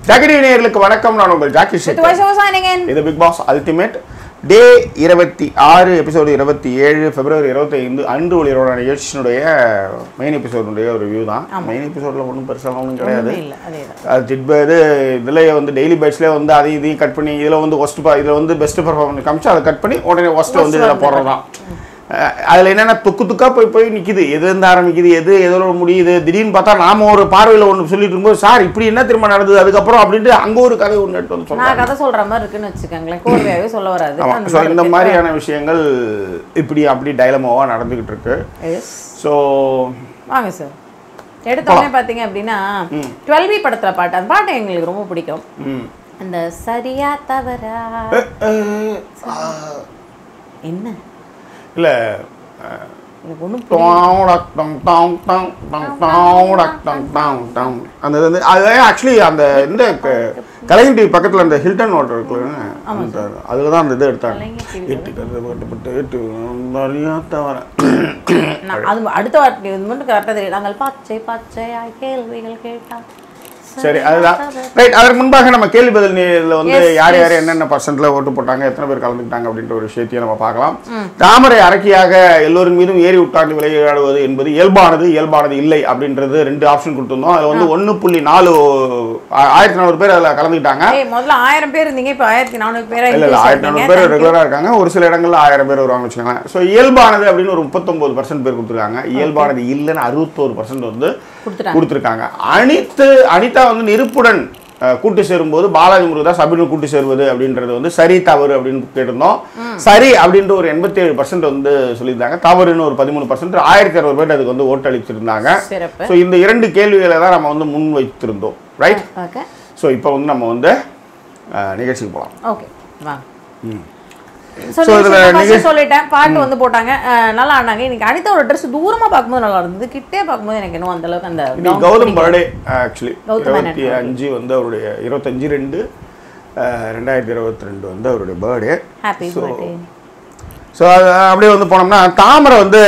Jacket நேயர்களுக்கு வணக்கம் நான் உங்கள் ஜாக்கி With ஷேக் voice over signing in. இது பிக் பாஸ் அல்டிமேட் டே இருபத்தி ஆறு எபிசோடு இருபத்தி ஏழு பிப்ரவரி இருபத்தி ஐந்து அன்று ஒளிரோட நிகழ்ச்சியினுடைய மெயின் எபிசோடுடைய ஒரு வியூ தான் மெயின் எபிசோடில் ஒன்றும் பெருசாக ஒன்றும் கிடையாது ஒண்ணுமே இல்ல, அதேதான். அது ஜிட் இது இதில் வந்து டெய்லி பைட்ஸ்லேயே வந்து அதையும் இதையும் கட் பண்ணி இதில் வந்து ஒஸ்ட் இதில் வந்து பெஸ்ட் பர்ஃபார்மன்ஸ் காமிச்சு அதை கட் பண்ணி உடனே ஒஸ்ட்டை வந்து இதில் போடுறது தான் அதில் என்னென்ன துக்கு துக்கா போய் போய் நிற்கிது எது இருந்து ஆரம்பிக்குது எது எதோட முடியுது திடீர்னு பார்த்தா நாம ஒரு பார்வையில் ஒன்று சொல்லிட்டு இருக்கும்போது சார் இப்படி என்ன திரும்ப நடந்தது அதுக்கப்புறம் அப்படின்ட்டு அங்கே ஒரு கதை ஒன்று எடுத்து வந்து நான் சொல்கிறாங்க கதை சொல்ற மாதிரி இருக்குன்னு வச்சுக்கோங்களேன் கோர்வையாவே சொல்ல வராது ஆமாம் அந்த ஸோ மாதிரி இந்த இருக்கு. மாதிரியான விஷயங்கள் இப்படி அப்படி டைலமாவாக நடந்துக்கிட்டு இருக்கு Yes. ஸோ வாங்க சார் எடுத்த உடனே பாத்தீங்க அப்படின்னா டுவெல் பி படத்துல பாட்டு அந்த பாட்டு எங்களுக்கு ரொம்ப பிடிக்கும் அந்த சரியா தவறா என்ன இல்லை எனக்கு ஒண்ணும் அந்த இது வந்து அது ஆக்சுவலி அந்த இந்த க- கலைஞர் டிவி பக்கத்தில் அந்த ஹில்டன் வாட்டர் இருக்குல்ல அந்த அதில் தான் அந்த இது எடுத்தாங்க கலைஞர் TV எட்டு கருது பட்டு பட்டு எட்டு நிறையா தவிர நான் அது அடுத்த வாட்டி இது மட்டும் கரெக்டாக தெரியும் நாங்கள் பச்சை பச்சையாய் கேள்விகள் கேட்டா சரி அதுதான் ரைட் அதற்கு முன்பாக நம்ம கேள்வி பதில் இதில் வந்து Yes, யார் yes. யார் என்னென்ன பர்சன்ட்ல ஓட்டு போட்டாங்க எத்தனை பேர் கலந்துக்கிட்டாங்க அப்படின்ற ஒரு விஷயத்தையும் நம்ம பார்க்கலாம் தாமரை அரக்கியாக எல்லோரின் மீதும் ஏறி உட்கார்ந்து விளையாடுவது என்பது இயல்பானது இயல்பானது இல்லை அப்படின்றது ரெண்டு ஆப்ஷன் கொடுத்துருந்தோம் அதில் வந்து ஒன்று புள்ளி நாலு ஆ- ஆயிரத்தி நானூறு பேர் அதில் கலந்துக்கிட்டாங்க ஏய் முதல்ல ஆயிரம் பேர் இருந்தீங்க இப்போ ஆயிரத்தி நானூறு பேரா இல்ல இல்ல increase ஆயிரத்தி நானூறு ஆயிட்டீங்க. பேர் Thank you. ரெகுலரா இருக்காங்க ஒரு சில இடங்கள்ல ஆயிரம் பேர் வருவாங்க வச்சுக்கோங்களேன் ஸோ இயல்பானது அப்படின்னு ஒரு முப்பத்தொன்பது பர்சன்ட் பேர் கொடுத்துருக்காங்க இயல்பானது இல்லைன்னு அறுபத்தோரு பர்சன்ட் வந்து கொடுத்துட்டாங்க. கொடுத்துருக்காங்க அனித்து அனிதா வந்து நெருப்புடன் அஹ், கூட்டு சேரும்போது பாலாஜி முருகதாஸ் அபினு கூட்டு சேருவது அப்படின்றது வந்து சரி தவறு அப்படின்னு கேட்டிருந்தோம் சரி அப்படின்ற ஒரு எண்பத்தி ஏழு பர்சன்ட் வந்து சொல்லியிருந்தாங்க தவறுன்னு ஒரு பதிமூணு பர்சன்ட் ஆயிரத்தி அறுபது பேர் அதுக்கு வந்து ஓட்டளிச்சிருந்தாங்க சிறப்பு ஸோ இந்த இரண்டு கேள்விகளை தான் நம்ம வந்து முன் வைத்திருந்தோம் ரைட் ஓகே ஸோ இப்போ வந்து நம்ம வந்து அஹ், நிகழ்ச்சிக்கு போகலாம் ஓகே வாங்க So, So, இதுல first நீங்க- சொல்லிட்டேன் பாட்டு வந்து போட்டாங்க அஹ், நல்லா ஆடினாங்க இன்னைக்கு அனிதாவோட ட்ரெஸ் தூரமா பார்க்கும்போது நல்லா இருந்தது கிட்டே பார்க்கும்போது எனக்கு இன்னும் அந்த அளவுக்கு அந்த இன்னைக்கு gown கௌதம் பிடிக்கல. பர்த்டே ஆக்சுவலி கௌதம் இருபத்தி அஞ்சு வந்து அவருடைய இருபத்தஞ்சு ரெண்டு அஹ், ரெண்டாயிரத்தி இருபத்தி ரெண்டு வந்து அவருடைய பர்த்டே ஹாப்பி பர்த்டே ஸோ அது அப்படியே வந்து போனோம்னா தாமரை வந்து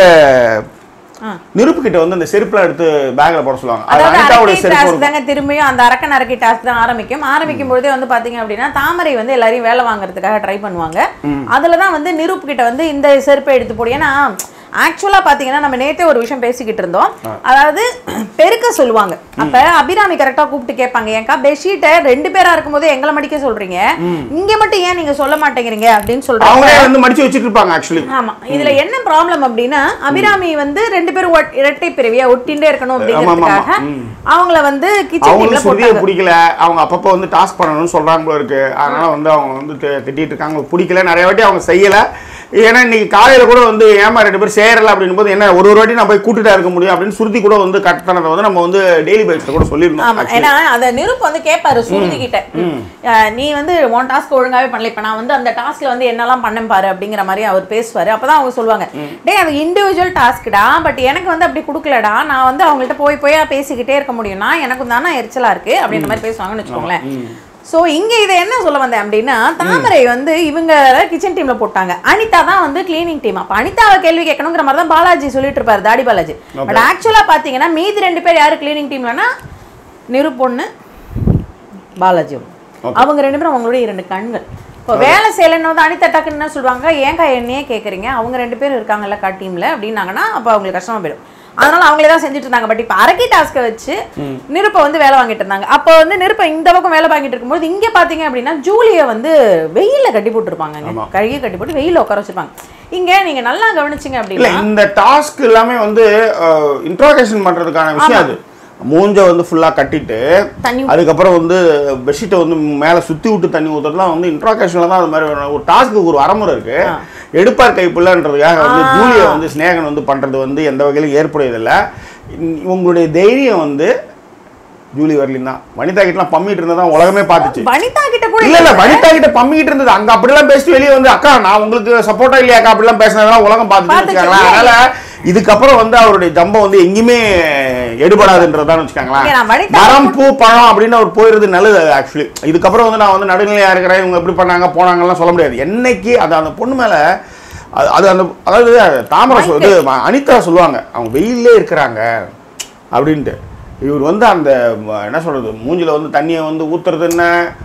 ஆ. நெருப்பு கிட்ட வந்து அந்த செருப்புலாம் எடுத்து பேக்ல போட சொல்லுவாங்க அது அதாவது அனிதாவுடைய அரக்கை செருப்பு டாஸ்க் இருக்கும். தாங்க திரும்பியும் அந்த அரக்கன் அரக்கை டாஸ்க் தான் ஆரம்பிக்கும் ஆரம்பிக்கும் பொழுதே வந்து பாத்தீங்க அப்படின்னா தாமரை வந்து எல்லாரையும் வேலை வாங்குறதுக்காக ட்ரை பண்ணுவாங்க அதுல தான் வந்து நிரூப் கிட்ட வந்து இந்த செருப்பை எடுத்து போடு ஏன்னா ஆக்சுவலா பாத்தீங்கன்னா நம்ம நேத்தே ஒரு விஷயம் பேசிக்கிட்டு இருந்தோம் அதாவது பெருக்க சொல்லுவாங்க அப்ப அபிராமி கரெக்டா கூப்பிட்டு கேட்பாங்க ஏன்க்கா பெட்ஷீட்டை ரெண்டு பேரா இருக்கும்போது எங்களை மடிக்க சொல்றீங்க இங்க மட்டும் ஏன் நீங்க சொல்ல மாட்டேங்கிறீங்க அப்படின்னு சொல்றாங்க அவங்களே வந்து மடிச்சு வச்சுட்டு இருப்பாங்க ஆக்சுவலி ஆமா இதுல என்ன ப்ராப்ளம் அப்படின்னா அபிராமி வந்து ரெண்டு பேரும் ஒட்- இரட்டை பிறவியா ஒட்டிண்டே இருக்கணும் ஆமா, ஆமா, அப்படிங்கிறதுக்காக ம். அவங்கள வந்து கிச்சன் அவங்களுக்கு டீம்ல சுருதியை போட்டாங்க பிடிக்கல அவங்க அப்பப்போ வந்து டாஸ்க் பண்ணணும்னு சொல்றாங்க போல இருக்கு அதனால வந்து அவங்க வந்து தி- திட்டிட்டு இருக்காங்க அவங்களுக்கு பிடிக்கல நிறைய வாட்டி அவங்க செய்யல ஏன்னா இன்னைக்கு காலையில கூட வந்து ஏமா ரெண்டு பேரும் சேரல அப்படின்னும் போது என்ன ஒரு ஒரு வாட்டி நான் போய் கூட்டிட்டா இருக்க முடியும் அப்படின்னு சுருதி கூட வந்து கட்டணத்தை வந்து நம்ம வந்து டெய்லி பைக்ஸ்ல கூட சொல்லியிருந்தோம் ஆமா actually. ஏன்னா அந்த நிருப் வந்து கேட்பாரு சுருதி கிட்ட அஹ் நீ வந்து உன் டாஸ்க் ஒழுங்காவே பண்ணல இப்ப நான் வந்து அந்த டாஸ்க்ல வந்து என்னெல்லாம் பண்ணேன் பாரு அப்படிங்கிற மாதிரி அவர் பேசுவாரு அப்பதான் அவங்க சொல்லுவாங்க டேய் அது இண்டிவிஜுவல் டாஸ்க்டா பட் எனக்கு வந்து அப்படி கொடுக்கலடா நான் வந்து அவங்கள்ட்ட போய் போய் பேசிக்கிட்டே இருக்க முடியும்னா எனக்கு தானே எரிச்சலா இருக்கு அப்படின்ற மாதிரி பேசுவாங்கன்னு வச்சுக்கோங்களேன் சோ இங்க இதை என்ன சொல்ல வந்தேன் அப்படின்னா தாமரை வந்து இவங்க கிச்சன் டீம்ல போட்டாங்க அனிதா தான் வந்து கிளீனிங் டீம் அப்ப அனிதாவை கேள்வி கேட்கணுங்கிற மாதிரி தான் பாலாஜி சொல்லிட்டு இருப்பாரு தாடி பாலாஜி பட் ஆக்சுவலா பாத்தீங்கன்னா மீதி ரெண்டு பேர் யாரு கிளீனிங் டீம்லனா நிரு பொண்ணு பாலாஜி ஒண்ணு. அவங்க ரெண்டு பேரும் அவங்களுடைய இரண்டு கண்கள் இப்போ வேலை செய்யலைன்னு வந்து அனிதா டக்குன்னு என்ன சொல்லுவாங்க ஏன்க்கா என்னையே கேட்குறீங்க அவங்க ரெண்டு பேரும் இருக்காங்கல்லக்கா டீம்ல அப்படின்னாங்கன்னா அப்போ அவங்களுக்கு கஷ்டமா போயிடும் அதனால அவங்களே தான் செஞ்சுட்டு இருந்தாங்க பட் இப்போ அரக்கி டாஸ்க்கை வச்சு நிருப்பை வந்து வேலை வாங்கிட்டு இருந்தாங்க அப்போ வந்து நிருப்பை இந்த பக்கம் வேலை வாங்கிட்டு இருக்கும்போது இங்கே பார்த்தீங்க அப்படின்னா ஜூலியை வந்து வெயிலில் கட்டி போட்டுருப்பாங்க கழுகி கட்டி போட்டு வெயிலில் உட்கார வச்சிருப்பாங்க இங்கே நீங்கள் நல்லா கவனிச்சிங்க இல்ல அப்படின்னா இந்த டாஸ்க் எல்லாமே வந்து இன்ட்ராகேஷன் பண்றதுக்கான விஷயம் அது மூஞ்ச வந்து ஃபுல்லா கட்டிட்டு தண்ணி அதுக்கப்புறம் வந்து பெட்ஷீட்டை வந்து மேலே சுற்றி விட்டு தண்ணி ஊற்றுறதுலாம் வந்து இன்ட்ராகேஷனில் தான் அது மாதிரி வேணும். ஒரு டாஸ்க்கு ஒரு வரமுறை இருக்கு எடுப்பார் கைப்புள்ளன்றதுக்காக வந்து ஜூலியை வந்து ஸ்நேகன் வந்து பண்ணுறது வந்து எந்த வகையிலும் ஏற்புடையதில்லை இன்- உங்களுடைய தைரியம் வந்து ஜூலி வரலின் தான் வனிதா கிட்டலாம் பம்மிட்டு இருந்ததா உலகமே பார்த்துச்சு வனிதா கிட்ட கூட இல்ல இல்ல வனிதா கிட்ட பம்மிட்டு இருந்தது அங்க அப்படிலாம் பேசிட்டு வெளியே வந்து அக்கா நான் உங்களுக்கு சப்போர்ட்டா இல்லையா அக்கா அப்படிலாம் பேசினதெல்லாம் உலகம் பார்த்துச்சு பார்த்துச்சு. வச்சுக்காங்களேன் அதனால இதுக்கப்புறம் வந்து அவருடைய ஜம்பம் வந்து எங்கேயுமே எடுபடாதுன்றதான் வச்சுக்காங்களேன் இங்க நான் வனிதா- மரம் பூ பழம் அப்படின்னு அவர் போயிருது நல்லது ஆக்சுவலி இதுக்கப்புறம் வந்து நான் வந்து நடுநிலையா இருக்கிறேன் இவங்க எப்படி பண்ணாங்க போனாங்கலாம் சொல்ல முடியாது என்னைக்கு அது அந்த பொண்ணு மேல அது அது அந்த அதாவது தாமரை சொல் இது அனிதா சொல்லுவாங்க அவங்க வெயிலே இருக்கிறாங்க அப்படின்ட்டு இவர் வந்து அந்த ம, என்ன சொல்றது மூஞ்சில வந்து தண்ணியை வந்து ஊத்துறது என்ன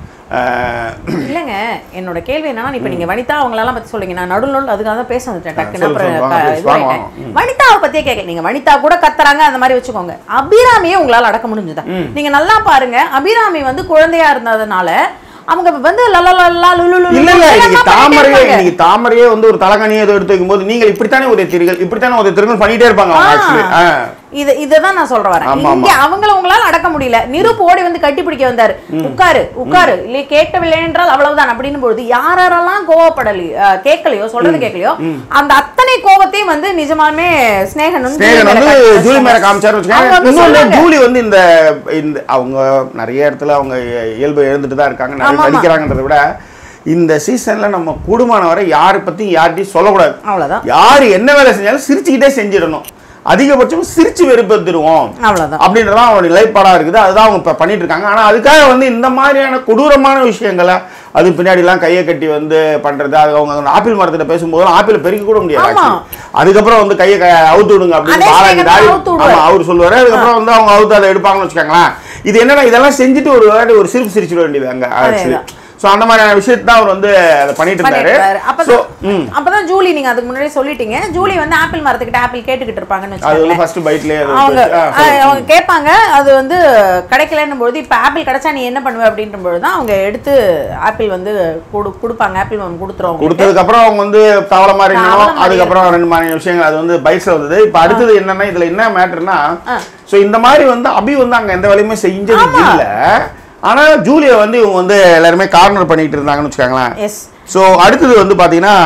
அஹ், இல்லைங்க என்னோட கேள்வி என்னன்னா இப்ப நீங்க வனிதா அவங்களெல்லாம் பத்தி சொல்லுங்க நான் நடுவில் நடுவில் அதுக்காக தான் பேச வந்துட்டேன் டக்குன்னு சொல்லு, அப்புறம் சொல்லு, வாங்க, க- please, இது வாங்க, ஆயிட்டேன். வாங்க. வனிதாவை பத்தியே கேட்க நீங்க வனிதா கூட கத்துறாங்க அந்த மாதிரி வச்சுக்கோங்க அபிராமியே உங்களால அடக்க முடிஞ்சுதா நீங்க நல்லா பாருங்க அபிராமி வந்து குழந்தையா இருந்ததுனால அவங்க வந்து லலலலா லுலுலுலு இல்ல இல்ல எல்லாம் இன்னைக்கு பண்ணிட்டே தாமரையே இருப்பாங்க. இன்னைக்கு தாமரையே வந்து ஒரு தலகணியை ஏதோ எடுத்து வைக்கும்போது நீங்கள் இப்படித்தானே உதயத்தீர்கள் இப்படித்தானே உதயத்தீர்கள் பண்ணிட்டே இருப்பாங்க அவங்க ஆக்சுவலி இது இதுதான் நான் சொல்ற வரேன் ஆமா, இங்க அவங்கள உங்களால அடக்க முடியல நிருப் ஓடி வந்து கட்டி பிடிக்க வந்தாரு உட்காரு உட்காரு இல்ல கேட்கவில்லை என்றால் அவ்வளவுதான் அப்படின்னு பொழுது யார் யாரெல்லாம் கோவப்படலையோ அஹ், கேட்கலையோ சொல்றது கேட்கலையோ அந்த அத்தனை கோவத்தையும் வந்து நிஜமாமே ஸ்னேகன் வந்து ஸ்னேகன் ஜூலி வந்து மேல காட்டி ஜூலி மேல வச்சாங்க. காமிச்சாரு அவங்க வச்சுக்கோங்க வந்து இன்னொன்னு சொன்னாங்க. ஜூலி வந்து இந்த இந்த அவங்க நிறைய இடத்துல அவங்க இயல்பு எழுந்துட்டு தான் இருக்காங்க நிறைய ஆமா, ஆமா. நடிக்கிறாங்கன்றத விட இந்த சீசன்ல நம்ம கூடுமான வரை யாரை பத்தி யார்கிட்டயும் சொல்லக்கூடாது அவ்வளவுதான் யார் என்ன வேலை செஞ்சாலும் சிரிச்சுக்கிட்டே செஞ்சிடணும் அதிகபட்சம் சிரிச்சு வெறுப்பெடுத்துருவோம் அவ்வளவுதான் அப்படின்றதான் அவங்க நிலைப்பாடா இருக்குது அதுதான் அவங்க இப்ப பண்ணிட்டு இருக்காங்க ஆனா அதுக்காக வந்து இந்த மாதிரியான கொடூரமான விஷயங்களை அது பின்னாடி எல்லாம் கையை கட்டி வந்து பண்றது அது அவங்க அந்த ஆப்பிள் மரத்துல பேசும்போது ஆப்பிள் பெருக்க கூட முடியாது ஆமா. actually. அதுக்கப்புறம் வந்து கையை க- அவுத்து விடுங்க அப்படின்னு அதே பாலாஜி சேகர் தாடி அவுத்து விடுவாரு. ஆமா அவர் சொல்லுவாரு அதுக்கப்புறம் வந்து அவங்க அவுத்து அதை எடுப்பாங்கன்னு வச்சுக்கோங்களேன் இது என்னன்னா இதெல்லாம் செஞ்சுட்டு ஒரு வாட்டி ஒரு சிரிப்பு சிரிச்சிட வேண்டியது அங்க ஆக்சுவலி அதேதான். ஸோ அந்த மாதிரியான விஷயத்தை தான் அவர் வந்து அதை பண்ணிட்டு இருந்தாரு பண்ணிருக்காரு. ஸோ அப்பதான் அப்பதான் ஜூலி நீங்க அதுக்கு முன்னாடி சொல்லிட்டீங்க ஜூலி வந்து ஆப்பிள் மரத்துக்கிட்ட ஆப்பிள் கேட்டுக்கிட்டு இருப்பாங்கன்னு அது வந்து வச்சுக்கோங்களேன் ஃபர்ஸ்ட் பைட்லயே அவங்க அஹ், அவங்க கேட்பாங்க அது வந்து கிடைக்கலன்னும் பொழுது இப்போ ஆப்பிள் கிடைச்சா நீ என்ன பண்ணுவ அப்படின்ற பொழுது தான் அவங்க எடுத்து ஆப்பிள் வந்து கொடு கொடுப்பாங்க ஆப்பிள் ஒன்று கொடுத்துருவாங்க கொடுத்ததுக்கு அப்புறம் அவங்க வந்து தவளை மாதிரி தவளை இருக்கணும் மாதிரி அதுக்கப்புறம் ரெண்டு மாதிரி விஷயங்கள் அது வந்து பைக்ஸ்ல வந்தது இப்போ அடுத்தது என்னன்னா இதுல என்ன மேட்டர்னா ஸோ இந்த மாதிரி வந்து அபி வந்து அங்க எந்த வேலையுமே செஞ்சது இல்ல ஆனா ஜூலியை வந்து இவங்க வந்து எல்லாருமே கார்னர் பண்ணிட்டு இருந்தாங்கன்னு வச்சுக்கோங்களேன் எஸ் ஸோ அடுத்தது வந்து பாத்தீங்கன்னா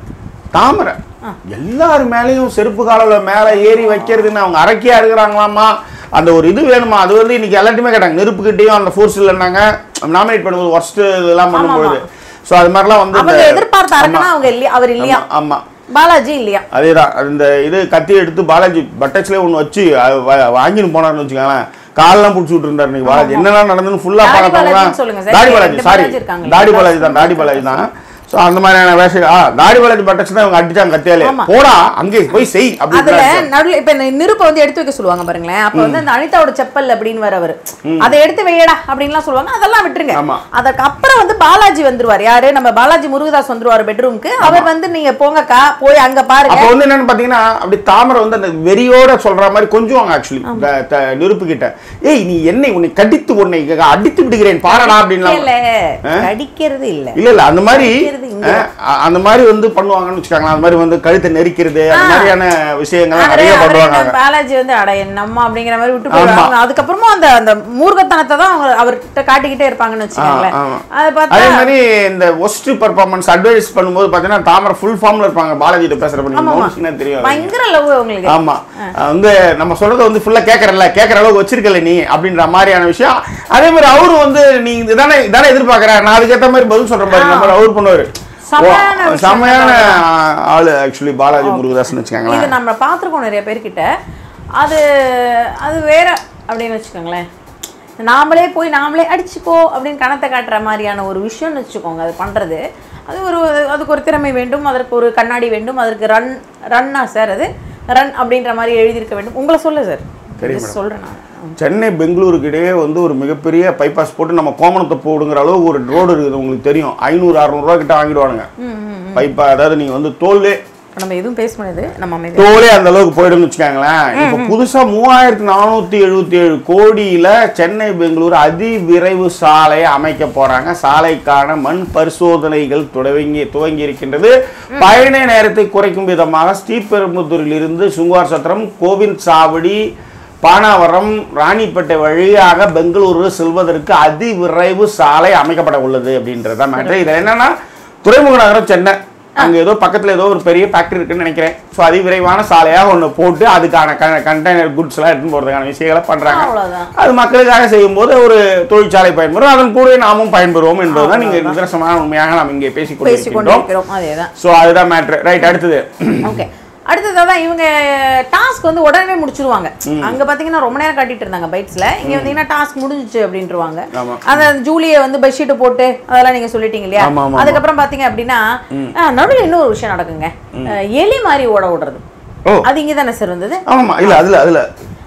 தாமரை எல்லார் மேலேயும் செருப்பு காலில் மேலே ஏறி வைக்கிறதுன்னு அவங்க அரக்கியா இருக்கிறாங்களாமா அந்த ஒரு இது வேணுமா அது வந்து இன்னைக்கு எல்லாத்தையுமே கேட்டாங்க நெருப்புக்கிட்டையும் அந்த ஃபோர்ஸ் இல்லைன்னாங்க நாமினேட் பண்ணும்போது ஒர்ஸ்ட் இதெல்லாம் பண்ணும்பொழுது ஸோ அது மாதிரிலாம் வந்து அவங்க இந்த- எதிர்பார்த்த அரக்கனா அவங்க இல்லையா அவர் இல்லையா ஆமா, ஆமா பாலாஜி இல்லையா அதேதான் அந்த இது கத்தி எடுத்து பாலாஜி பட்டக்ஸ்லேயே ஒன்று வச்சு அது வா- வாங்கின்னு போனார்னு வச்சுக்கோங்களேன் காலெல்லாம் பிடிச்சி விட்டுருந்தாரு இன்னைக்கு பாலாஜி என்னெல்லாம் நடந்துன்னு ஃபுல்லாக தாடி பார்த்தோம்னா பாலாஜின்னு சொல்லுங்க சார். தாடி பாலாஜி ரெண்டு சாரி பாலாஜி இருக்காங்களே. தாடி பாலாஜி தான் தாடி பாலாஜி தான் ஸோ அந்த மாதிரியான வேஷம் ஆ தாடி பாலாஜி பட்டக்ஸ் தான் இவங்க அடிச்சாங்க கத்தியாலே ஆமா. போடா அங்கே போய் செய் அதுல அப்படின்னு நடுவில் இப்ப இந்த நிருப்பை வந்து எடுத்து வைக்க சொல்லுவாங்க பாருங்களேன் அப்ப வந்து அந்த அனிதாவோட செப்பல் அப்படின்னு வர அவரு அதை எடுத்து வையடா அப்படின்லாம் சொல்லுவாங்க அதெல்லாம் விட்டுருங்க ஆமா. அதற்கு அப்புறம் வந்து பாலாஜி வந்துருவாரு யாரு நம்ம பாலாஜி முருகதாஸ் வந்துருவாரு பெட்ரூம்க்கு அவர் வந்து நீங்க போங்கக்கா போய் அங்க பாருங்க அப்போ வந்து என்னன்னு பாத்தீங்கன்னா அப்படி தாமரை வந்து அந்த வெறியோட சொல்ற மாதிரி கொஞ்சுவாங்க ஆக்சுவலி நெருப்பு கிட்ட ஏய் நீ என்னை உன்னை கடித்து உன்னை அடித்து விடுகிறேன் பாரடா அப்படின்லாம் இல்ல கடிக்கிறது இல்ல இல்ல இல்ல அந்த மாதிரி நெரிக்கிறது இங்க. அஹ், அந்த மாதிரி வந்து பண்ணுவாங்கன்னு வச்சுக்காங்களேன் அந்த மாதிரி வந்து கழுத்தை நெரிக்கிறது அந்த ஆ. மாதிரியான விஷயங்கள் அவரு- நிறைய அவரு பண்ணுவாங்க என்ன பாலாஜி வந்து அட என்னம்மா அப்படிங்கிற மாதிரி விட்டு ஆமா. போயிடுவாங்க அதுக்கப்புறமும் அந்த அந்த மூர்க்கத்தனத்தை தான் அவங்க அவர்கிட்ட காட்டிக்கிட்டே இருப்பாங்கன்னு வச்சுக்கோங்களேன் ஆ, ஆமா. அதை பார்த்தா அதே மாதிரி இந்த ஒஸ்ட் பர்ஃபார்மன்ஸ் அட்வைஸ் பண்ணும்போது பாத்தீங்கன்னா தாமரை ஃபுல் ஃபார்ம்ல இருப்பாங்க பாலாஜி கிட்ட பேசுறப்ப நீங்க ஆமா, ஆமா. கவனிச்சீங்கன்னா தெரியும் அது. பயங்கர லவ் அவங்களுக்கு ஆமா அஹ் வந்து நம்ம சொல்றத வந்து ஃபுல்லா கேட்கறல கேட்கற அளவுக்கு வச்சிருக்கல நீ அப்படின்ற மாதிரியான விஷயம் அதே மாதிரி அவரு வந்து நீ இதானே இதானே எதிர்பார்க்கற நான் அதுக்கேத்த மாதிரி பதில் சொல்றேன் பாருங்க நம்ம அவர் பண்ணுவாரு செமையான ஓ, விஷயம் செமையான ஆளு ஆக்சுவலி பாலாஜி முருகதாஸ்னு வச்சுக்கோங்களேன் இது நம்ம பார்த்துருக்கோம் நிறைய பேர்கிட்ட அது அது வேற அப்படின்னு வச்சுக்கோங்களேன் நாமளே போய் நாமளே அடிச்சுக்கோ அப்படின்னு கணத்தை காட்டுற மாதிரியான ஒரு விஷயம்னு வச்சுக்கோங்க அது பண்ணுறது அது ஒரு அதுக்கு ஒரு திறமை வேண்டும் அதற்கு ஒரு கண்ணாடி வேண்டும் அதற்கு ரன் ரன்னா சார் அது ரன் அப்படின்ற மாதிரி எழுதியிருக்க வேண்டும் உங்களை சொல்ல சார் சொல்கிறேன் நான் சென்னை பெங்களூருக்கு இடையே வந்து ஒரு மிகப்பெரிய பைபாஸ் போட்டு நம்ம கோமணத்தை போடுங்கிற அளவுக்கு ஒரு ரோடு இருக்குது உங்களுக்கு தெரியும் ஐநூறு அறநூறுவா கிட்ட வாங்கிடுவானுங்க பைப்பா அதாவது நீங்க வந்து தோல்லே இப்ப நம்ம எதுவும் பேச முடியாது நம்ம அமைதி தோலே அந்த அளவுக்கு போயிடும்னு வச்சுக்கோங்களேன் இப்போ புதுசா மூவாயிரத்தி நானூத்தி எழுபத்தி ஏழு கோடியில சென்னை பெங்களூர் அதிவிரைவு சாலை அமைக்க போறாங்க சாலைக்கான மண் பரிசோதனைகள் துவங்கி துவங்கி இருக்கின்றது பயண நேரத்தை குறைக்கும் விதமாக ஸ்ரீபெரும்புத்தூரில் இருந்து சுங்குவார் சத்திரம் கோவிந்த் சாவடி பானாவரம் ராணிப்பேட்டை வழியாக பெங்களூரு செல்வதற்கு அதிவிரைவு சாலை அமைக்கப்பட உள்ளது அப்படின்றது தான் மேட்ரு இதில் என்னன்னா துறைமுக நகரம் சென்னை அங்க ஏதோ பக்கத்துல ஏதோ ஒரு பெரிய ஃபேக்டரி இருக்குன்னு நினைக்கிறேன் ஸோ அதிவிரைவான சாலையாக ஒன்று போட்டு அதுக்கான கண்டெய்னர் குட்ஸ் எல்லாம் எடுத்துன்னு போறதுக்கான விஷயங்களை பண்றாங்க அவ்வளவுதான் அது மக்களுக்காக செய்யும்போது ஒரு தொழிற்சாலை பயன்பெறும் அதன் கூட நாமும் பயன்பெறுவோம் என்பதுதான் நீங்க நிதர்சனமான உண்மையாக நாம் இங்கே பேசிக் பேசி கொண்டிருக்கின்றோம் கொண்டிருக்கிறோம் அதே தான் ஸோ அதுதான் மேட்ரு ரைட் அடுத்தது ஓகே அடுத்ததான் இவங்க டாஸ்க் வந்து உடனே முடிச்சிருவாங்க அங்க பாத்தீங்கன்னா ரொம்ப நேரம் காட்டிட்டு இருந்தாங்க பைட்ஸ்ல இங்க வந்தீங்கன்னா டாஸ்க் முடிஞ்சுச்சு அப்படின்றவாங்க ஆமா. அந்த ஜூலியை வந்து பெட்ஷீட் போட்டு அதெல்லாம் நீங்க சொல்லிட்டீங்க இல்லையா ஆமா, ஆமா, அதுக்கப்புறம் பாத்தீங்க அப்படின்னா ஆ, நடுவுல இன்னொரு விஷயம் நடக்குங்க அஹ், எலி மாதிரி ஓட விடுறது ஓ அது இங்க தானே சார் வந்தது ஆமாமா இல்ல அதுல அதுல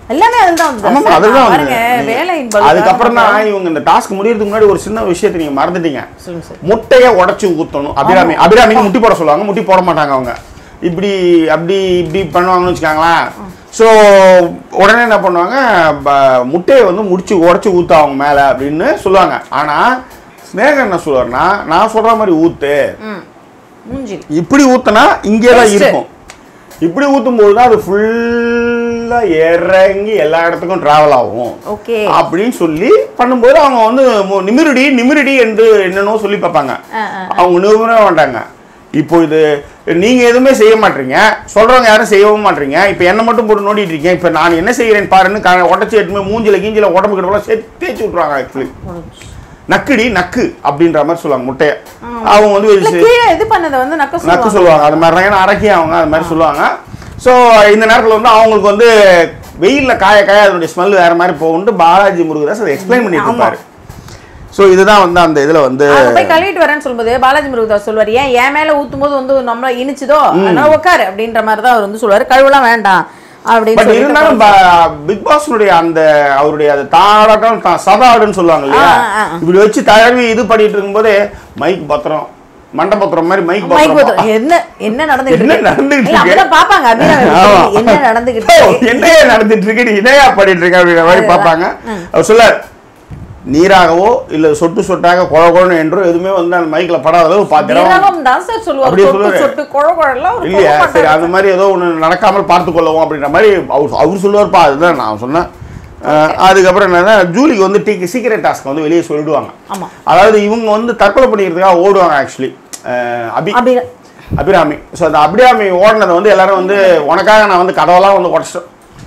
எல்லாமே அதுல தான் ஆமாம் வந்து அதுதான் வந்து பாருங்க நீங்க- வேலையின் அதுக்கப்புறம் தான் இவங்க இந்த டாஸ்க் முடியறதுக்கு முன்னாடி ஒரு சின்ன விஷயத்தை நீங்க மறந்துட்டீங்க சொல்லுங்க சார் முட்டையை உடைச்சு ஊத்தணும் அபிராமி அபிராமிக்கு முட்டி போட சொல்லுவாங்க முட்டி போட மாட்டாங்க அவங்க இப்படி அப்படி இப்படி பண்ணுவாங்கன்னு வச்சுக்காங்களேன் ஸோ உடனே என்ன பண்ணுவாங்க ப- முட்டையை வந்து முடிச்சு உடைச்சு ஊத்து அவங்க மேலே அப்படின்னு சொல்லுவாங்க ஆனால் ஸ்னேகன் என்ன சொல்லுவாருன்னா நான் சொல்ற மாதிரி ஊத்து ம் மூஞ்சி இப்படி ஊத்துனா இங்கே தான் Best. இருக்கும் இப்படி ஊத்தும் போது தான் அது ஃபுல்லாக இறங்கி எல்லா இடத்துக்கும் டிராவல் ஆகும் ஓகே அப்படின்னு சொல்லி பண்ணும்போது அவங்க வந்து மு- நிமிருடி நிமிருடி என்று என்னன்னோ சொல்லி பார்ப்பாங்க ஆ, ஆ. அவங்க நிமிர மாட்டாங்க இப்போ இது நீங்க எதுவுமே செய்ய மாட்டீங்க சொல்றவங்க யாரும் செய்யவும் மாட்டீங்க இப்போ என்ன மட்டும் போட்டு நோண்டிட்டு இருக்கீங்க இப்போ நான் என்ன செய்யறேன்னு பாருன்னு க- உடச்சி எடுத்து மூஞ்சில கீஞ்சில உடம்பு கிட்ட சேர்த்து தேய்ச்சி விட்ருவாங்க ஆக்சுவலி நக்குடி நக்கு அப்படின்ற மாதிரி சொல்லுவாங்க முட்டைய அவங்க வந்து இல்ல ஒரு கீழே இது பண்ணதை வந்து நக்க நக்கு சொல்லுவாங்க சொல்லுவாங்க அது மாதிரி தான் ஏன்னா அடக்கி அவங்க அது மாதிரி சொல்லுவாங்க ஸோ இந்த நேரத்தில் வந்து அவங்களுக்கு வந்து வெயிலில் காய காய அதனுடைய ஸ்மெல் வேற மாதிரி போகும்னு பாலாஜி முருகதாஸ் அதை எக்ஸ்பிளைன் பண்ணிட்டு இருப்பாரு ஸோ இதுதான் வந்து அந்த இதில் வந்து அங்க போய் கழுவிட்டு வரேன்னு சொல்லும்போது பாலாஜி முருகதாஸ் சொல்லுவார் ஏன் என் மேல ஊத்தும் போது வந்து நம்மள இனிச்சுதோ அதனால உட்காரு அப்படின்ற மாதிரி தான் அவர் வந்து சொல்லுவாரு கழுவலாம் வேண்டாம் அப்படின்னு பட் சொல்லிட்டு இருந்தாலும் பிக் பாஸ்னுடைய அந்த அவருடைய அந்த தாடாட்டம் தா- சதாடுன்னு சொல்லுவாங்க இல்லையா ஆ, ஆ, ஆ. இப்படி வச்சு தழுவி இது பண்ணிட்டு இருக்கும்போதே மைக் பத்திரம் மண்ட பத்திரம் மாதிரி மைக் மைக் பத்திரம் பத்திரம். என்ன என்ன நடந்துகிட்டு என்ன இருக்கு நடந்துகிட்டு இல்ல, இருக்கு? அப்படிதான் பாப்பாங்க அபிராமி ஆமா. என்ன நடந்துகிட்டு ஓ, இருக்கு என்னையா நடந்துட்டு இருக்கு நீ என்னையா பண்ணிட்டு இருக்க அப்படிங்கிற மாதிரி பார்ப்பாங்க அவர் சொல்ல நீராகவோ இல்ல சொட்டு சொட்டாக குழ குழன்னு என்றோ எதுவுமே வந்து அந்த மைக்ல படாத அளவு பாத்திரம் திரவம் தான் சார் சொல்லுவார் அப்படியே சொட்டு சொல்லுவாரு. சொட்டு குழ குழலாம் அவர் இல்லையா சொல்ல சரி மாட்டாரு. அந்த மாதிரி ஏதோ ஒன்று நடக்காமல் பார்த்து கொள்ளவும் அப்படின்ற மாதிரி அவர் அவர் சொல்லுவார்ப்பா அதுதான் நான் சொன்னேன் அஹ், அதுக்கப்புறம் என்னன்னா ஜூலிக்கு வந்து டீ சீக்கிரட் டாஸ்க் வந்து வெளியே சொல்லிடுவாங்க ஆமா அதாவது இவங்க வந்து தற்கொலை பண்ணிக்கிறதுக்காக ஓடுவாங்க ஆக்சுவலி அபி அபி அபிராமி ஸோ அந்த அபிராமி ஓடினதை வந்து எல்லாரும் வந்து உனக்காக நான் வந்து கதவெல்லாம் வந்து உடச்சிட்டேன்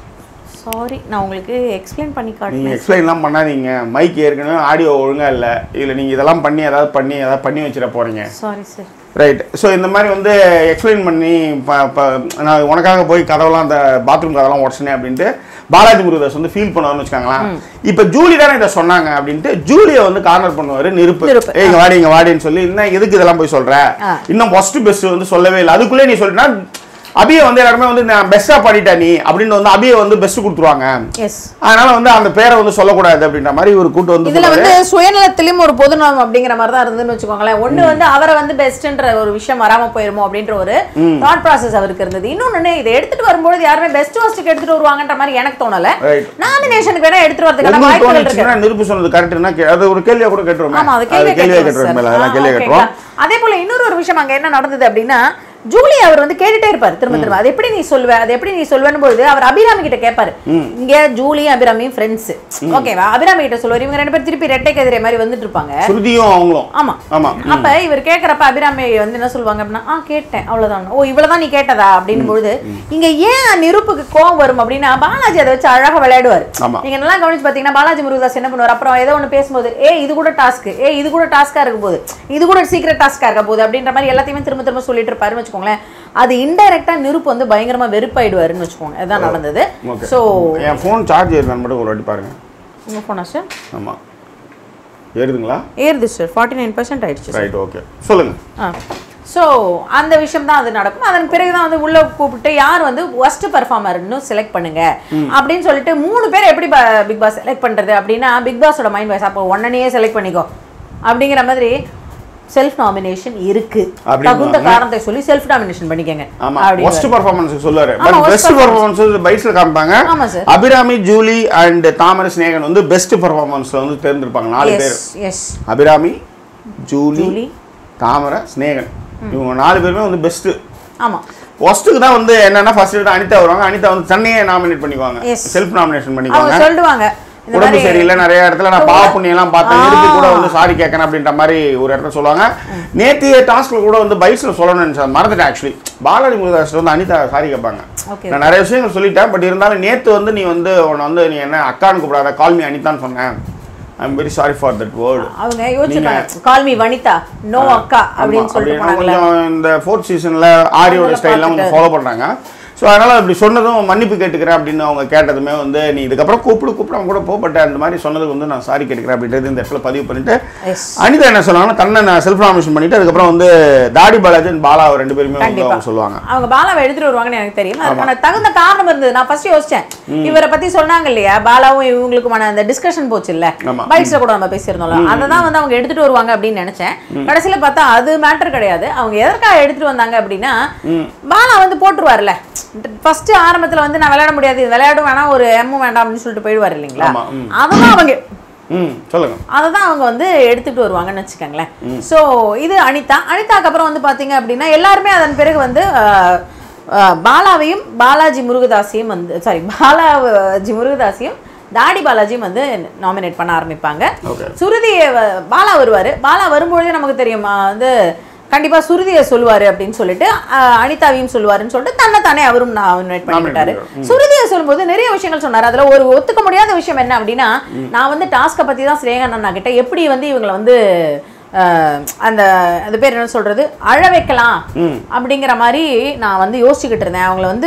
சாரி நான் உங்களுக்கு எக்ஸ்பிளைன் பண்ணி நீங்கள் காட்டுறேன் எக்ஸ்பிளைன்லாம் பண்ணாதீங்க மைக் ஏற்கனவே ஆடியோ ஒழுங்கா இல்லை இதில் நீங்கள் இதெல்லாம் பண்ணி ஏதாவது பண்ணி ஏதாவது பண்ணி வச்சிட போகிறீங்க சாரி சார் ரைட் ஸோ இந்த மாதிரி வந்து எக்ஸ்பிளைன் பண்ணி ப ப- நான் உனக்காக போய் கதவெல்லாம் அந்த பாத்ரூம் கதவெல்லாம் உடச்சினேன் அப்படின்ட்டு பாலாஜி முருகதாஸ் வந்து ஃபீல் பண்ணுவார்னு வச்சுக்கோங்களேன் இப்போ ஜூலி தானே இதை சொன்னாங்க அப்படின்ட்டு ஜூலியை வந்து கார்னர் பண்ணுவார் நெருப்பு நெருப்பு, ஏய் இங்க வாடி இங்க வாடின்னு சொல்லி இன்னும் எதுக்கு இதெல்லாம் போய் சொல்ற ஆ. இன்னும் ஃபர்ஸ்ட் பெஸ்ட் வந்து சொல்லவே இல்லை அதுக்குள்ளே நீ சொல்லினா அபியை வந்து எல்லாருமே வந்து நான் பெஸ்ட்டாக பாடிட்டா நீ அப்படின்னு வந்து அபியை வந்து பெஸ்ட் கொடுத்துருவாங்க எஸ் அதனால வந்து அந்த பேரை வந்து சொல்லக்கூடாது அப்படின்ற மாதிரி ஒரு கூட்டு வந்து இதுல சொல்றாரு. வந்து சுயநலத்திலும் ஒரு பொதுநலம் அப்படிங்கிற மாதிரி தான் இருந்துன்னு வச்சுக்கோங்களேன் ஒண்ணு வந்து அவரை வந்து பெஸ்ட்ன்ற ஒரு விஷயம் வராம போயிருமோ அப்படின்ற ஒரு தாட் ப்ராசஸ் அவருக்கு இருந்தது இன்னொன்னு இதை எடுத்துட்டு வரும்போது யாருமே பெஸ்ட் ஹோஸ்டுக்கு எடுத்துட்டு வருவாங்கன்ற மாதிரி எனக்கு தோணல Right. நாமினேஷனுக்கு வேணா எடுத்துட்டு வரதுக்கான உங்களுக்கு வாய்ப்புகள் இருக்கு தோணுச்சுன்னா நிருப்பு சொன்னது கரெக்ட்னா அது ஒரு கேள்வியா கூட கேட்டுருவோமே ஆமா அது அது கேள்வி கேள்வியா கேட்டுருவோம் கேட்டுருவோம் மேல சார். அதெல்லாம் ஆ, கேள்வியா ஓகேங்களா? கேட்டுருவோம் அதே போல இன்னொரு ஒரு விஷயம் அங்க என்ன நடந்தது அப்படின்னா ஜூலி அவர் வந்து கேட்டுட்டே இருப்பாரு திரும்ப திரும்ப அது எப்படி நீ சொல்லுவ அது எப்படி நீ சொல்லுவேன்னு பொழுது அவர் அபிராமி கிட்ட கேட்பாரு இங்க ஜூலி அபிராமியும் ஃப்ரெண்ட்ஸ் ஓகேவா அபிராமி கிட்ட சொல்லுவாரு இவங்க ரெண்டு பேரும் திருப்பி ரெட்டை கதிரை மாதிரி வந்துட்டு இருப்பாங்க ஸ்ருதியும் அவங்களும் ஆமா ஆமா அப்ப இவர் கேக்குறப்ப அபிராமி வந்து என்ன சொல்லுவாங்க அப்படின்னா ஆ கேட்டேன் அவ்வளவுதான் ஓ இவ்வளவுதான் நீ கேட்டதா அப்படின்னு பொழுது இங்க ஏன் நிருப்புக்கு கோவம் வரும் அப்படின்னா பாலாஜி அதை வச்சு அழகா விளையாடுவார் ஆமா. நீங்க நல்லா கவனிச்சு பாத்தீங்கன்னா பாலாஜி முருகதாஸ் என்ன பண்ணுவார் அப்புறம் ஏதோ ஒண்ணு பேசும்போது ஏ இது கூட டாஸ்க் ஏ இது கூட டாஸ்கா இருக்க போகுது இது கூட சீக்கிரம் டாஸ்கா இருக்க போகுது அப்படின்ற மாதிரி எல்லாத்தையுமே திரும்ப திரும்ப சொல்லிட்டு இருப்பாருன்னு வச்சுக்கோங்களேன் அது இன்டைரக்டா நிருப்பு வந்து பயங்கரமா வெறுப்பாயிடுவாருன்னு வச்சுக்கோங்க இதுதான் நடந்தது ஓகே சோ என் ஃபோன் சார்ஜ் ஏறுதான்னு மட்டும் ஒரு வாட்டி பாருங்க உங்க போனா சார் ஆமா ஏறுதுங்களா ஏறுது சார் ஃபார்ட்டி நைன் பர்சன்ட் ஆயிடுச்சு sir. ரைட் ஓகே சொல்லுங்க ஸோ அந்த விஷயம் தான் அது நடக்கும் அதன் பிறகு தான் வந்து உள்ள கூப்பிட்டு யார் வந்து ஒஸ்ட் பெர்ஃபார்மர்னு செலக்ட் பண்ணுங்க அப்படின்னு சொல்லிட்டு மூணு பேர் எப்படி பிக் பாஸ் செலக்ட் பண்றது அப்படின்னா பிக் பாஸோட மைண்ட் வாய்ஸ் அப்போ ஒன்னனையே செலக்ட் பண்ணிக்கோ அப்படிங்கிற மாதிரி செல்ஃப் நாமினேஷன் இருக்கு அப்படின்னுவாங்க. தகுந்த காரணத்தை சொல்லி செல்ஃப் நாமினேஷன் பண்ணிக்கங்க ஆமா அப்படின்னு ஃபர்ஸ்ட் பர்ஃபார்மன்ஸ் சொல்லுவாரு ஆமா, பட் worst பெஸ்ட் பர்ஃபார்மன்ஸ் பைஸ்ல காமிப்பாங்க ஆமா சார் அபிராமி ஜூலி அண்ட் தாமரை ஸ்நேகன் வந்து பெஸ்ட் பர்ஃபார்மன்ஸ்ல வந்து தேர்ந்தெடுப்பாங்க நாலு பேர் எஸ் எஸ் அபிராமி ஜூலி ஜூலி தாமரை ஸ்நேகன் இவங்க நாலு பேருமே வந்து பெஸ்ட் ஆமா ஃபர்ஸ்ட்டுக்கு தான் வந்து என்னன்னா ஃபர்ஸ்ட் தான் அனிதா வருவாங்க அனிதா வந்து தன்னையே நாமினேட் பண்ணிக்குவாங்க Yes. செல்ஃப் நாமினேஷன் அவங்க பண்ணிக்குவாங்க சொல்லுவாங்க இந்த உடம்பு மாதிரி சரியில்லை நிறைய இடத்துல நான் பாவ புண்ணியெல்லாம் பார்த்தேன் ஆ. நிறுத்தி கூட வந்து சாரி கேட்கறேன் அப்படின்ற மாதிரி ஒரு இடத்துல சொல்லுவாங்க நேத்திய டாஸ்க்ல கூட வந்து பைஸ்ல சொல்லணும்னு நினைச்சேன் மறந்துட்டேன் ஆக்சுவலி பாலாஜி முருகதாஸ் வந்து அனிதா சாரி கேட்பாங்க ஓகே நான் நிறைய விஷயங்கள் சொல்லிட்டேன் பட் இருந்தாலும் நேத்து வந்து நீ வந்து உன்னை வந்து நீ என்ன அக்கான்னு கூப்பிடாத கால்மி அனிதான்னு சொன்னேன் I am very sorry for that word அவங்க யோசிச்சிருக்காங்க கால் மீ வனிதா நோ அக்கா அப்படின்னு சொல்லிட்டு போனாங்கல்ல கொஞ்சம் இந்த ஃபோர்த் சீசன்ல ஆரியோட அதெல்லாம் ஸ்டைல்லாம் கொஞ்சம் பார்த்துட்டு. ஃபாலோ பண்றாங்க ஸோ ஸோ அதனால் அப்படி சொன்னதும் மன்னிப்பு கேட்டுக்கிறேன் அப்படின்னு அவங்க கேட்டதுமே வந்து நீ இதுக்கப்புறம் கூப்பிடு கூப்பிடாம கூட போகப்பட்ட அந்த மாதிரி சொன்னதுக்கு வந்து நான் சாரி கேட்டுக்கிறேன் அப்படின்றது இந்த இடத்துல பதிவு பண்ணிட்டு எஸ் அனிதா என்ன சொன்னாங்கன்னா தன்னை நான் செல்ஃப் நாமினேஷன் பண்ணிட்டு அதுக்கப்புறம் வந்து தாடி பாலாஜி and பாலா ரெண்டு பேருமே வந்து கண்டிப்பா. அவங்க சொல்லுவாங்க அவங்க பாலாவை எடுத்துட்டு வருவாங்கன்னு எனக்கு தெரியும் அதுக்கான தகுந்த காரணம் இருந்தது நான் ஃபர்ஸ்ட் யோசிச்சேன் இவரை பத்தி சொன்னாங்க இல்லையா பாலாவும் இவங்களுக்குமான அந்த டிஸ்கஷன் போச்சு இல்ல ஆமா. பைக்ஸ்ல கூட நம்ம பேசியிருந்தோம்ல அதை தான் வந்து அவங்க எடுத்துட்டு வருவாங்க அப்படின்னு நினைச்சேன் கடைசியில பார்த்தா அது மேட்டர் கிடையாது அவங்க எதற்காக எடுத்துட்டு வந்தாங்க அப்படின்னா பாலா வந்து போட்டுருவார்ல ஃபர்ஸ்ட் ஆரம்பத்துல வந்து நான் விளையாட முடியாது இது விளையாடும் வேணாம் ஒரு எம்மும் வேண்டாம் அப்படின்னு சொல்லிட்டு போயிடுவார் இல்லைங்களா ஆமா, ம். அததான் அவங்க ம் சொல்லுங்க அதை தான் அவங்க வந்து எடுத்துட்டு வருவாங்கன்னு வச்சுக்கோங்களேன் ஸோ இது அனிதா அனிதாக்கு அப்புறம் வந்து பார்த்தீங்க அப்படின்னா எல்லாருமே அதன் பிறகு வந்து அஹ், அஹ், பாலாவையும் பாலாஜி முருகதாஸையும் வந்து சாரி பாலாஜி முருகதாஸையும் தாடி பாலாஜியும் வந்து நாமினேட் பண்ண ஆரம்பிப்பாங்க Okay. சுருதியை வ- பாலா வருவார் பாலா வரும்பொழுதே நமக்கு தெரியும் அஹ், வந்து கண்டிப்பா சுருதியை சொல்லுவாரு அப்படின்னு சொல்லிட்டு அஹ், அனிதாவையும் சொல்லுவாருன்னு சொல்லிட்டு தன்னை தானே அவரும் நாமினேட் பண்ணிட்டாரு சுருதியை சொல்லும்போது நிறைய விஷயங்கள் சொன்னார் அதுல ஒரு ஒத்துக்க முடியாத விஷயம் என்ன அப்படின்னா நான் வந்து டாஸ்கை பத்தி தான் ஸ்ரேகன் அண்ணா கிட்ட எப்படி வந்து இவங்களை வந்து அஹ், அந்த அது பேர் என்ன சொல்றது அழ வைக்கலாம் அப்படிங்கிற மாதிரி நான் வந்து யோசிச்சுக்கிட்டு இருந்தேன் அவங்கள வந்து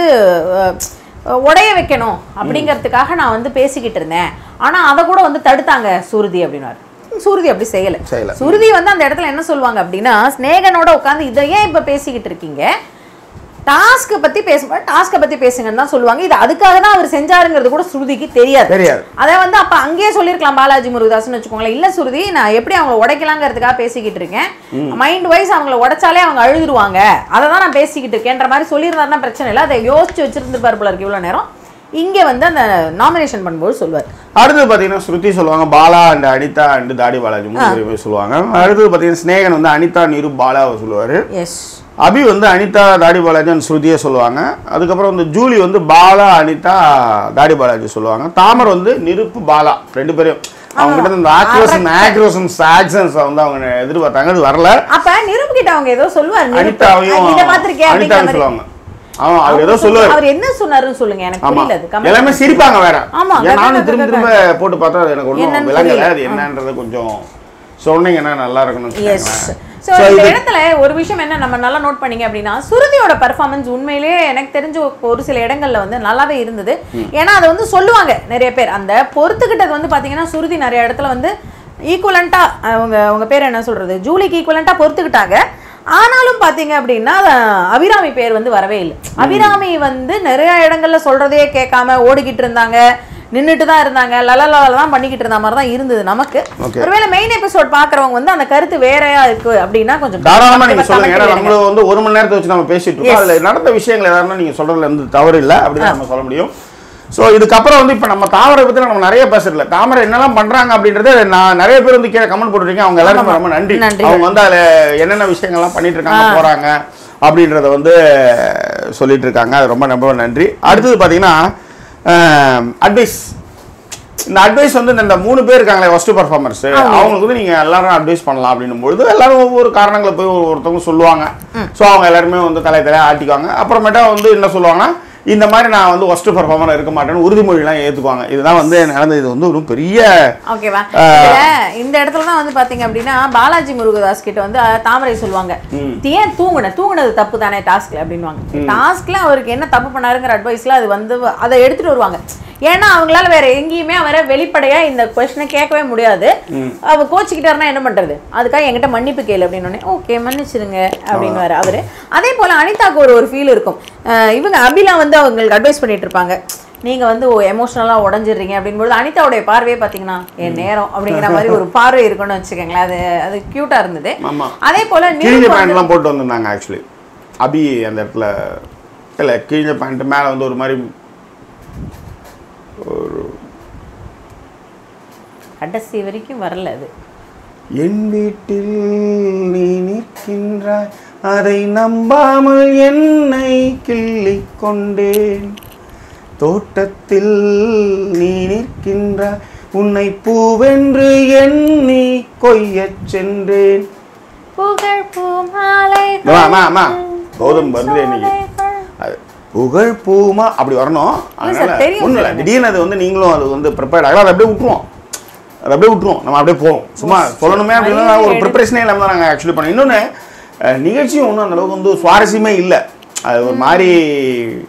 அஹ், உடைய வைக்கணும் அப்படிங்கிறதுக்காக நான் வந்து பேசிக்கிட்டு இருந்தேன் ஆனா அதை கூட வந்து தடுத்தாங்க சுருதி அப்படின்னாரு சுருதி அப்படி செய்யல செய்யல. சுருதி வந்து அந்த இடத்துல என்ன சொல்லுவாங்க அப்படின்னா ஸ்நேகனோட உட்காந்து இதை ஏன் இப்ப பேசிக்கிட்டு இருக்கீங்க டாஸ்க்கை பத்தி பேசும்போது டாஸ்க்கை பத்தி பேசுங்கன்னு தான் சொல்லுவாங்க இது அதுக்காக தான் அவர் செஞ்சாருங்கிறது கூட சுருதிக்கு தெரியாது தெரியாது அதை வந்து அப்ப அங்கேயே சொல்லியிருக்கலாம் பாலாஜி முருகதாஸ்னு வச்சுக்கோங்களேன் இல்ல சுருதி நான் எப்படி அவங்கள உடைக்கலாங்கிறதுக்காக பேசிக்கிட்டு இருக்கேன் மைண்ட் வைஸ் அவங்கள உடைச்சாலே அவங்க அழுதுருவாங்க அதை தான் நான் பேசிக்கிட்டு இருக்கேன்ற மாதிரி சொல்லியிருந்தாருன்னா பிரச்சனை இல்லை அதை யோசிச்சு வச்சிருந்துருப்பாரு போல இருக்கு இவ்வளவு நேரம் இங்க வந்து அந்த நாமினேஷன் பண்ணும்போது சொல்லுவார் அடுத்தது பார்த்தீங்கன்னா ஸ்ருதி சொல்லுவாங்க பாலா அண்ட் அனிதா அண்ட் தாடி பாலாஜி மூணு பேருமே சொல்லுவாங்க அடுத்தது பார்த்தீங்கன்னா ஸ்நேகன் வந்து அனிதா நிரு பாலாவை சொல்லுவார் எஸ் அபி வந்து அனிதா தாடி பாலாஜி அண்ட் ஸ்ருதியை சொல்லுவாங்க அதுக்கப்புறம் வந்து ஜூலி வந்து பாலா அனிதா தாடி பாலாஜி சொல்லுவாங்க தாமர் வந்து நிருப்பு பாலா ரெண்டு பேரும் அவங்க கிட்ட இந்த ஆக்ரோசன் ஆக்ரோசன் ஆக்சன்ஸ் வந்து அவங்க எதிர்பார்த்தாங்க அது வரல அப்ப நிரூப் கிட்ட அவங்க ஏதோ சொல்லுவார் அனிதாவையும் இதை பார்த்திருக்கேன் அப்படிங்கிற அனிதாவையும் மாதிரி சொல்லுவாங்க ஆமா அவர் ஏதோ சொல்லுவார் அவர் என்ன சொன்னாருன்னு சொல்லுங்க எனக்கு ஆமா புரியல அது comment எல்லாமே சிரிப்பாங்க வேற ஆமா, ஏன் நானும் கரெக்டா, திரும்ப திரும்ப போட்டு பார்த்தா அது எனக்கு ஒன்றும் என்னன்னு விளங்கல புரியல. அது என்னன்றது கொஞ்சம் சொன்னீங்கன்னா நல்லா இருக்கும்னு எஸ் வச்சுக்கோங்களேன். ஸோ இந்த இடத்துல ஒரு விஷயம் என்ன நம்ம நல்லா நோட் பண்ணீங்க அப்படின்னா சுருதியோட பெர்ஃபார்மன்ஸ் உண்மையிலேயே எனக்கு தெரிஞ்ச ஒரு சில இடங்கள்ல வந்து நல்லாவே இருந்தது ஏன்னா அதை வந்து சொல்லுவாங்க நிறைய பேர் அந்த பொறுத்துக்கிட்டது வந்து பாத்தீங்கன்னா சுருதி நிறைய இடத்துல வந்து ஈக்குவலண்டா அவங்க அவங்க பேர் என்ன சொல்றது ஜூலிக்கு ஈக்குவலண்டா பொறுத்துக்கிட்டாங்க ஆனாலும் பாத்தீங்க அப்படின்னா அபிராமி பேர் வந்து வரவே இல்லை அபிராமி வந்து நிறைய இடங்கள்ல சொல்றதே கேட்காம ஓடிக்கிட்டு இருந்தாங்க நின்றுட்டு தான் இருந்தாங்க லலலல தான் பண்ணிக்கிட்டு இருந்த மாதிரி தான் இருந்தது நமக்கு Okay. ஒருவேளை மெயின் எபிசோட் பாக்குறவங்க வந்து அந்த கருத்து வேறையா இருக்கு அப்படின்னா கொஞ்சம் தாராளமா நீங்க கண்டிப்பா சொல்லுங்க ஏன்னா comment நம்மள வந்து ஒரு மணி நேரத்தை வச்சு நம்ம பேசிட்டு இருக்கோம் Yes. அதுல நடந்த விஷயங்கள் ஏதாவது நீங்க சொல்றதுல இருந்து தவறு இல்லை அப்படின்னு நம்ம சொல்ல முடியும் ஸோ இதுக்கப்புறம் வந்து இப்போ நம்ம தாமரை பத்தி நம்ம நிறைய பேசுறதுல தாமரை என்னெல்லாம் பண்றாங்க அப்படின்றத நான் நிறைய பேர் வந்து கீழே கமெண்ட் போட்டுருக்கீங்க அவங்க எல்லாருக்கும் ரொம்ப நன்றி நன்றி. அவங்க வந்து அதுல என்னென்ன விஷயங்கள்லாம் பண்ணிட்டு இருக்காங்க போறாங்க அப்படின்றத வந்து சொல்லிட்டு இருக்காங்க அது ரொம்ப ரொம்ப நன்றி அடுத்தது பாத்தீங்கன்னா அட்வைஸ் இந்த அட்வைஸ் வந்து இந்த மூணு பேர் இருக்காங்களே ஃபர்ஸ்ட் பர்ஃபார்மர்ஸ் அவங்களுக்கு வந்து நீங்க எல்லாரும் அட்வைஸ் பண்ணலாம் அப்படின்னும் பொழுது எல்லாரும் ஒவ்வொரு காரணங்களை போய் ஒரு- ஒருத்தவங்க சொல்லுவாங்க ஸோ அவங்க எல்லாருமே வந்து தலை தலையா ஆட்டிக்குவாங்க அப்புறமேட்டா வந்து என்ன சொல்லுவாங்கன்னா இந்த மாதிரி நான் வந்து ஃபர்ஸ்ட் பர்ஃபார்மர் இருக்க மாட்டேன்னு உறுதிமொழிலாம் ஏத்துக்குவாங்க இதுதான் வந்து நடந்தது இது வந்து ஒரு பெரிய ஓகேவா இதுல இந்த இடத்துல தான் வந்து பாத்தீங்க அப்படின்னா பாலாஜி முருகதாஸ் கிட்ட வந்து அஹ், தாமரை சொல்லுவாங்க "நீ ஏன் தூங்குன தூங்குனது தப்பு தானே டாஸ்க்ல அப்படின்வாங்க டாஸ்க்ல அவருக்கு என்ன தப்பு பண்ணாருங்கிற அட்வைஸ்ல அது வந்து அதை எடுத்துட்டு வருவாங்க ஏன்னா அவங்களால வேற எங்கேயுமே அவரை வெளிப்படையா இந்த கொஸ்டினை கேட்கவே முடியாது அவ கோச்சிக்கிட்டாருன்னா என்ன பண்றது அதுக்காக என்கிட்ட மன்னிப்பு கேளு அப்படின்னு ஓகே மன்னிச்சிருங்க அப்படின்னு அவரு அதே போல அனிதாக்கு ஒரு ஒரு ஃபீல் இருக்கும் அஹ் இவங்க அபிலா வந்து அவங்களுக்கு அட்வைஸ் பண்ணிட்டு இருப்பாங்க நீங்க வந்து எமோஷனலா உடஞ்சிடுறீங்க அப்படின்போது அனிதாவுடைய பார்வையே பாத்தீங்கன்னா என் நேரம் அப்படிங்கிற மாதிரி ஒரு பார்வை இருக்குன்னு வச்சுக்கோங்களேன் அது அது கியூட்டா இருந்தது ஆமா அதே போல கிழிஞ்ச நிரூப் வந்து- பேண்ட்லாம் போட்டு வந்திருந்தாங்க ஆக்சுவலி அபி அந்த இடத்துல இல்லை கிழிஞ்ச பேண்ட் மேலே வந்து ஒரு மாதிரி கடைசி வரைக்கும் வரல அது என் வீட்டில் நீ நிற்கின்றாய் அதை நம்பாமல் என்னை கிள்ளிக் கொண்டேன் தோட்டத்தில் நீ நிற்கின்றாய் உன்னை பூவென்று எண்ணி கொய்யச் சென்றேன் புகழ் பூமாலை அம்மா, அம்மா, அம்மா. கௌதம் birthday இன்னைக்கு. அது புகழ் பூமா அப்படி வரணும் இல்ல அதனால சார், தெரியும் ஒன்றும் இல்லை சார். திடீர்னு அது வந்து நீங்களும் அது வந்து ப்ரிப்பேர்ட் ஆகலாம் அதை அப்படியே விட்டுருவோம் அதை அப்படியே விட்டுருவோம் நம்ம அப்படியே போவோம் சும்மா சொல்லணுமே அப்படின்னா நிறைய ஒரு எடு- ப்ரிப்பரேஷனே இல்லாமல் தான் நாங்கள் ஆக்சுவலி பண்ணோம் இன்னொன்று நிகழ்ச்சியும் ஒன்றும் அந்த அளவுக்கு வந்து சுவாரஸ்யமே இல்லை அது ஒரு மாதிரி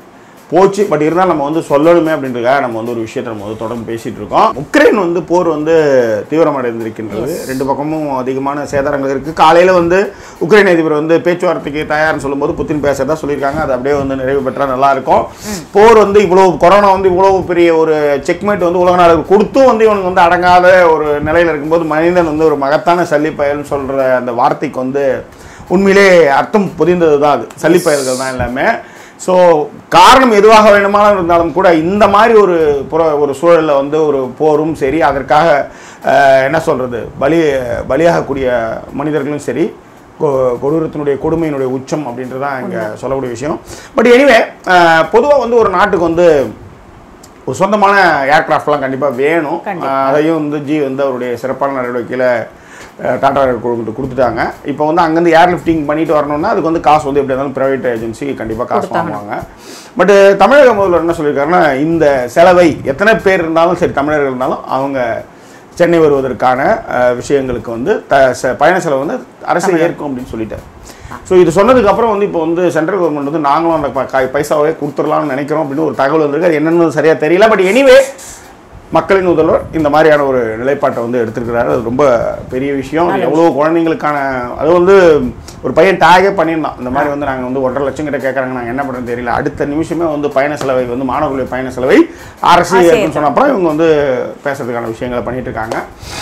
போச்சு பட் இருந்தாலும் நம்ம வந்து சொல்லணுமே அப்படின்றதுக்காக நம்ம வந்து ஒரு விஷயத்தை நம்ம வந்து தொடர்ந்து பேசிட்டு இருக்கோம் உக்ரைன் வந்து போர் வந்து தீவிரமடைந்திருக்கின்றது ரெண்டு பக்கமும் அதிகமான சேதாரங்கள் இருக்கு காலையில வந்து உக்ரைன் அதிபர் வந்து பேச்சுவார்த்தைக்கு தயார்னு சொல்லும்போது புத்தின் பேசுறதா சொல்லியிருக்காங்க அது அப்படியே வந்து நிறைவு பெற்றா நல்லா இருக்கும் போர் வந்து இவ்வளவு கொரோனா வந்து இவ்வளவு பெரிய ஒரு செக்மேட் வந்து உலக நாடுகள் கொடுத்தும் வந்து இவனுக்கு வந்து அடங்காத ஒரு நிலையில இருக்கும்போது மனிதன் வந்து ஒரு மகத்தான சல்லி பயல்னு சொல்ற அந்த வார்த்தைக்கு வந்து உண்மையிலே அர்த்தம் புதிந்தது தான் அது சல்லி பயல்கள் தான் எல்லாமே ஸோ காரணம் எதுவாக வேணுமானாலும் இருந்தாலும் கூட இந்த மாதிரி ஒரு புற ஒரு சூழலில் வந்து ஒரு போரும் சரி அதற்காக அஹ், என்ன சொல்கிறது பலி பலியாகக்கூடிய மனிதர்களும் சரி கொ- கொடூரத்தினுடைய கொடுமையினுடைய உச்சம் அப்படின்றது தான் இங்கே சொல்லக்கூடிய விஷயம் பட் எனிவே பொதுவாக வந்து ஒரு நாட்டுக்கு வந்து ஒரு சொந்தமான ஏர்கிராஃப்ட்லாம் கண்டிப்பாக வேணும் கண்டிப்பா. அஹ், அதையும் வந்து ஜி வந்து அவருடைய சிறப்பான நடவடிக்கையில் அஹ், டாடா கொடுத்து கொடுத்துட்டாங்க இப்போ வந்து அங்கேருந்து ஏர் லிஃப்டிங் பண்ணிட்டு வரணும்னா அதுக்கு வந்து காசு வந்து எப்படி இருந்தாலும் ப்ரைவேட் ஏஜென்சி கண்டிப்பாக காசு கொடுத்தாங்க. வாங்குவாங்க பட் தமிழக முதல்வர் என்ன சொல்லியிருக்காருன்னா இந்த செலவை எத்தனை பேர் இருந்தாலும் சரி தமிழர்கள் இருந்தாலும் அவங்க சென்னை வருவதற்கான அஹ், விஷயங்களுக்கு வந்து த ச- பயண செலவு வந்து அரசு ஏற்கும் அப்படின்னு சொல்லிட்டார் ஸோ இது சொன்னதுக்கு அப்புறம் வந்து இப்போ வந்து சென்ட்ரல் கவர்மெண்ட் வந்து நாங்களும் அந்த ப- கை- பைசாவே கொடுத்துடலாம்னு நினைக்கிறோம் அப்படின்னு ஒரு தகவல் வந்திருக்கு அது என்னன்னு சரியா தெரியல பட் எனிவே மக்களின் முதல்வர் இந்த மாதிரியான ஒரு நிலைப்பாட்டை வந்து எடுத்திருக்கிறாரு அது ரொம்ப பெரிய விஷயம் எவ்வளோ குழந்தைங்களுக்கான அது வந்து ஒரு பையன் டேகே பண்ணியிருந்தான் இந்த மாதிரி வந்து நாங்கள் வந்து ஒன்றரை லட்சம் கிட்ட கேட்குறாங்க நாங்கள் என்ன பண்ணுறது தெரியல அடுத்த நிமிஷமே வந்து பயண செலவை வந்து மாணவர்களுடைய பயண செலவை அரசு அரசு ஏற்குன்னு சொன்ன அப்புறம் இவங்க வந்து பேசுறதுக்கான விஷயங்களை பண்ணிட்டு இருக்காங்க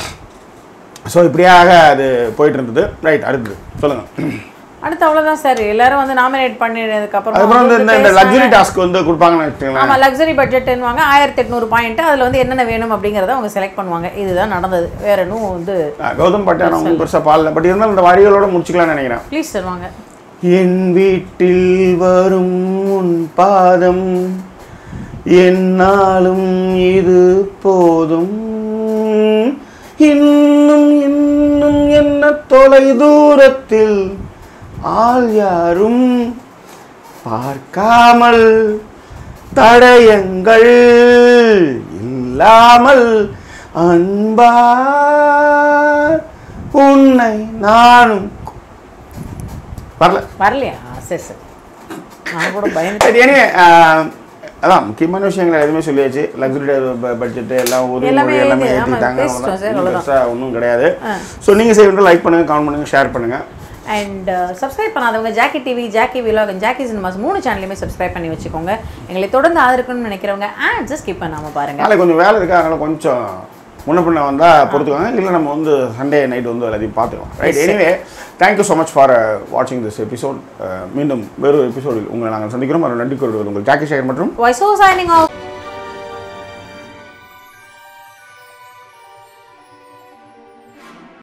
ஸோ இப்படியாக அது போயிட்டு இருந்தது ரைட் அடுத்தது சொல்லுங்கள் அடுத்து அவ்வளவுதான் சார் எல்லாரும் வந்து நாமினேட் பண்ணினதுக்கு அப்புறம் அதுக்கப்புறம் வந்து இந்த இந்த வந்து லக்ஸுரி டாஸ்க் வந்து கொடுப்பாங்கன்னு வச்சுக்கோங்களேன் ஆமா லக்ஸரி பட்ஜெட்னுவாங்க ஆயிரத்தி எட்நூறு பாயிண்ட் அதுல வந்து என்னென்ன வேணும் அப்படிங்கறத அவங்க செலக்ட் பண்ணுவாங்க இதுதான் நடந்தது வேற இன்னும் வந்து அஹ் கௌதம் பட்டான ஒன்றும் பெருசாக பாடல பட் இருந்தாலும் இந்த வரிகளோட முடிச்சுக்கலாம்னு நினைக்கிறேன் ப்ளீஸ் சார் வாங்க என் வீட்டில் வரும் உன் பாதம் என்னாலும் இது போதும் இன்னும் இன்னும் என்ன தொலை தூரத்தில் ஆள் யாரும் பார்க்காமல் தடயங்கள் இல்லாமல் அன்பா உன்னை நானும் வரல வரலையா சரி சரி நான் கூட பயந்து சரி anyway, ஆஹ், அதான் முக்கியமான விஷயங்கள் எதுவுமே சொல்லியாச்சு லக்ஸுரி பட்ஜெட் எல்லாம் ஒரு எல்லாமே மொழி எல்லாமே எழுதி, ஆமா, ஏற்றிட்டாங்க பேசிட்டோம் sir, அவ்வளவுதான். பெருசாக ஒன்றும் கிடையாது ஸோ நீங்கள் செய்ய லைக் பண்ணுங்க கமெண்ட் பண்ணுங்க ஷேர் பண்ணுங்க அண்ட் சப்ஸ்கிரைப் பண்ணாதவங்க Jackie TV Jackie vlog Jackie cinemas மூணு சேனலையுமே சப்ஸ்கிரைப் பண்ணி வச்சுக்கோங்க எங்களை தொடர்ந்து ஆதரிக்கணும்னு நினைக்கிறவங்க ஆட்ஸை ஸ்கிப் பண்ணாம பாருங்க நாளைக்கு கொஞ்சம் வேலை இருக்கு அதனால கொஞ்சம் முன்ன பின்ன வந்தால் பொறுத்துக்கோங்க இல்லை நம்ம வந்து சண்டே நைட் வந்து எல்லாத்தையும் பார்த்துக்கலாம் right anyway thank you so much for வாட்சிங் திஸ் எபிசோட் மீண்டும் வேறு எபிசோடில் உங்களை நாங்கள் சந்திக்கிறோம் அது நன்றி கூறுவது உங்கள் ஜாக்கி சேகர் மற்றும் வாய்ஸ் ஓ சைனிங் ஆஃப்